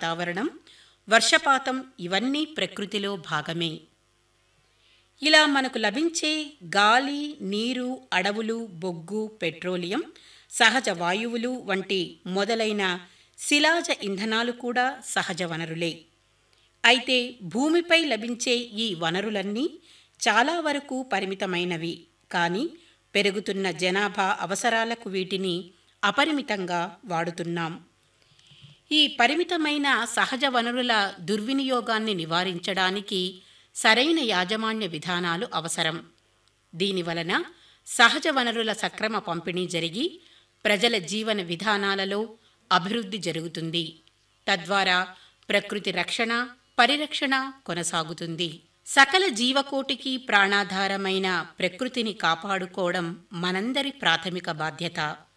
వాతావరణం వర్షపాతం ఇవన్నీ ప్రకృతిలో భాగమే ఇలా మనకు లభించే గాలి నీరు అడవులు బొగ్గు పెట్రోలియం సహజ వాయువులు వంటి మొదలైన శిలాజ ఇంధనాలు కూడా సహజ వనరులే అయితే భూమిపై లభించే ఈ వనరులన్నీ చాలా వరకు పరిమితమైనవి కానీ పెరుగుతున్న జనాభా అవసరాలకు వీటిని అపరిమితంగా వాడుతున్నాం ఈ పరిమితమైన సహజ వనరుల దుర్వినియోగాన్ని నివారించడానికి సరైన యాజమాన్య విధానాలు అవసరం దీనివలన సహజ వనరుల సక్రమ పంపిణీ జరిగి ప్రజల జీవన విధానాలలో అభివృద్ధి జరుగుతుంది తద్వారా ప్రకృతి రక్షణ పరిరక్షణ కొనసాగుతుంది సకల జీవకోటికి ప్రాణాధారమైన ప్రకృతిని కాపాడుకోవడం మనందరి ప్రాథమిక బాధ్యత